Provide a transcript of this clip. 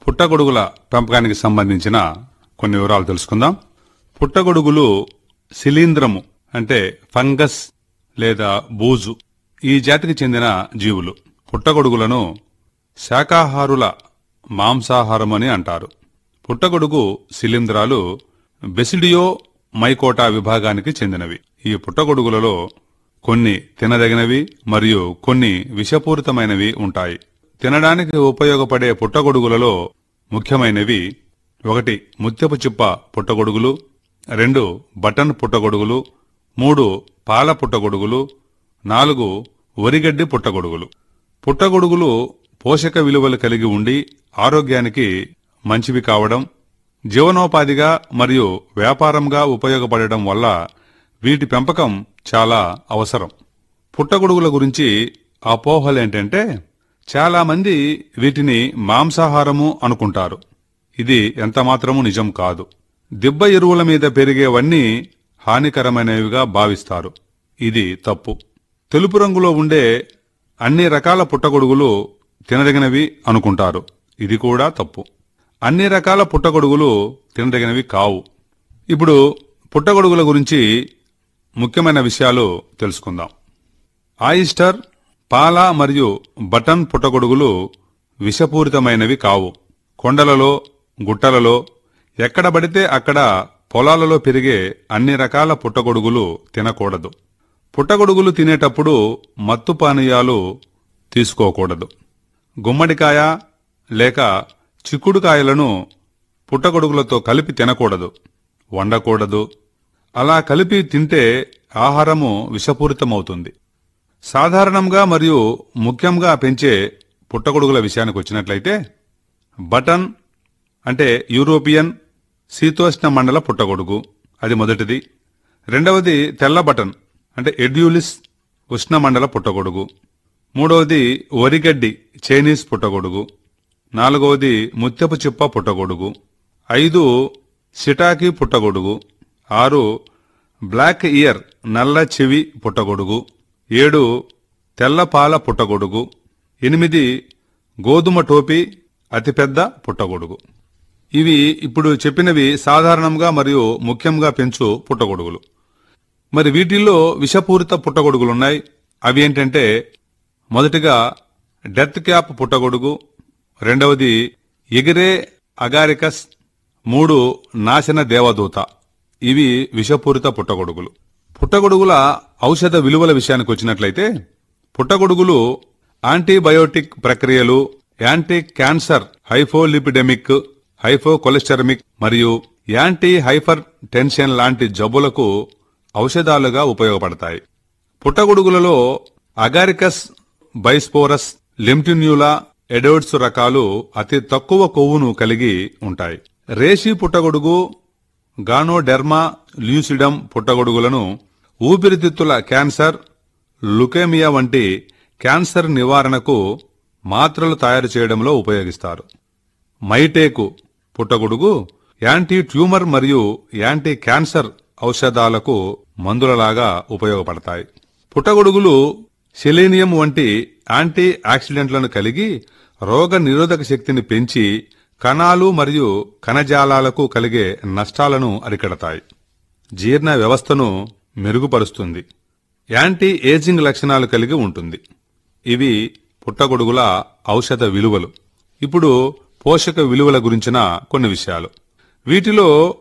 పుట్టగొడుగుల పెంపకానికి సంబంధించిన కొన్ని వివరాలు తెలుసుకుందాం పుట్టగొడుగులు శిలీంద్రము అంటే ఫంగస్ లేదా బూజు ఈ జాతికి చెందిన జీవులు పుట్టగొడుగులను శాకాహారుల మాంసాహారమని అంటారు పుట్టగొడుగు శిలీంధ్రాలు బెసిడియో మైకోటా విభాగానికి చెందినవి ఈ పుట్టగొడుగులలో కొన్ని తినదగినవి మరియు కొన్ని విషపూరితమైనవి ఉంటాయి తినడానికి ఉపయోగపడే పుట్టగొడుగులలో ముఖ్యమైనవి ఒకటి ముత్యపు చిప్ప పుట్టగొడుగులు రెండు బటన్ పుట్టగొడుగులు మూడు పాల పుట్టగొడుగులు నాలుగు వరిగడ్డి పుట్టగొడుగులు పుట్టగొడుగులు పోషక విలువలు కలిగి ఉండి ఆరోగ్యానికి మంచివి కావడం జీవనోపాధిగా మరియు వ్యాపారంగా ఉపయోగపడడం వల్ల వీటి పెంపకం చాలా అవసరం పుట్టగొడుగుల గురించి అపోహలేంటంటే చాలా మంది వీటిని మాంసాహారము అనుకుంటారు ఇది ఎంతమాత్రము నిజం కాదు దిబ్బ ఎరువుల మీద పెరిగేవన్నీ హానికరమైనవిగా భావిస్తారు ఇది తప్పు తెలుపు రంగులో ఉండే అన్ని రకాల పుట్టగొడుగులు తినదగినవి అనుకుంటారు ఇది కూడా తప్పు అన్ని రకాల పుట్టగొడుగులు తినదగినవి కావు ఇప్పుడు పుట్టగొడుగుల గురించి ముఖ్యమైన విషయాలు తెలుసుకుందాం ఆయిస్టర్ పాల మరియు బటన్ పుట్టగొడుగులు విషపూరితమైనవి కావు కొండలలో గుట్టలలో ఎక్కడ పడితే అక్కడ పొలాలలో పెరిగే అన్ని రకాల పుట్టగొడుగులు తినకూడదు పుట్టగొడుగులు తినేటప్పుడు మత్తు పానీయాలు తీసుకోకూడదు గుమ్మడికాయ లేక చిక్కుడుకాయలను పుట్టగొడుగులతో కలిపి తినకూడదు వండకూడదు అలా కలిపి తింటే ఆహారము విషపూరితమవుతుంది సాధారణంగా మరియు ముఖ్యంగా పెంచే పుట్టగొడుగుల విషయానికి వచ్చినట్లయితే బటన్ అంటే యూరోపియన్ శీతోష్ణ మండల పుట్టగొడుగు అది మొదటిది రెండవది తెల్ల బటన్ అంటే ఎడ్యూలిస్ ఉష్ణమండల పుట్టగొడుగు మూడవది వరిగడ్డి చైనీస్ పుట్టగొడుగు నాలుగవది ముత్యపు చిప్ప పుట్టగొడుగు ఐదు సిటాకి పుట్టగొడుగు ఆరు బ్లాక్ ఇయర్ నల్ల చెవి పుట్టగొడుగు ఏడు తెల్ల పాల పుట్టగొడుగు ఎనిమిది గోధుమ టోపీ అతిపెద్ద పుట్టగొడుగు ఇవి ఇప్పుడు చెప్పినవి సాధారణంగా మరియు ముఖ్యంగా పెంచు పుట్టగొడుగులు మరి వీటిల్లో విషపూరిత పుట్టగొడుగులున్నాయి అవి ఏంటంటే మొదటిగా డెత్ క్యాప్ పుట్టగొడుగు రెండవది ఎగిరే అగారికస్ మూడు నాశన దేవదూత ఇవి విషపూరిత పుట్టగొడుగులు పుట్టగొడుగుల ఔషధ విలువల విషయానికి వచ్చినట్లయితే పుట్టగొడుగులు యాంటీబయోటిక్ ప్రక్రియలు యాంటీ క్యాన్సర్ హైఫోలిపిడెమిక్ హైఫోకొలెస్టరమిక్ మరియు యాంటీ హైపర్ టెన్షన్ లాంటి జబ్బులకు ఔషధాలుగా ఉపయోగపడతాయి పుట్టగొడుగులలో అగారికస్ బైస్పోరస్ లింటిన్యూలా ఎడోడ్స్ రకాలు అతి తక్కువ కొవ్వును కలిగి ఉంటాయి రేషి పుట్టగొడుగు గానోడెర్మా ల్యూసిడమ్ పుట్టగొడుగులను ఊపిరితిత్తుల క్యాన్సర్ లుకేమియా వంటి క్యాన్సర్ నివారణకు మాత్రలు తయారు చేయడంలో ఉపయోగిస్తారు మైటేకు పుట్టగొడుగు యాంటీ ట్యూమర్ మరియు యాంటీ క్యాన్సర్ ఔషధాలకు మందులలాగా ఉపయోగపడతాయి పుట్టగొడుగులు సెలీనియం వంటి యాంటీ ఆక్సిడెంట్లను కలిగి రోగ నిరోధక శక్తిని పెంచి కణాలు మరియు కణజాలాలకు కలిగే నష్టాలను అరికడతాయి జీర్ణ వ్యవస్థను మెరుగుపరుస్తుంది యాంటీ ఏజింగ్ లక్షణాలు కలిగి ఉంటుంది ఇవి పుట్టగొడుగుల ఔషధ విలువలు ఇప్పుడు పోషక విలువల గురించిన కొన్ని విషయాలు వీటిలో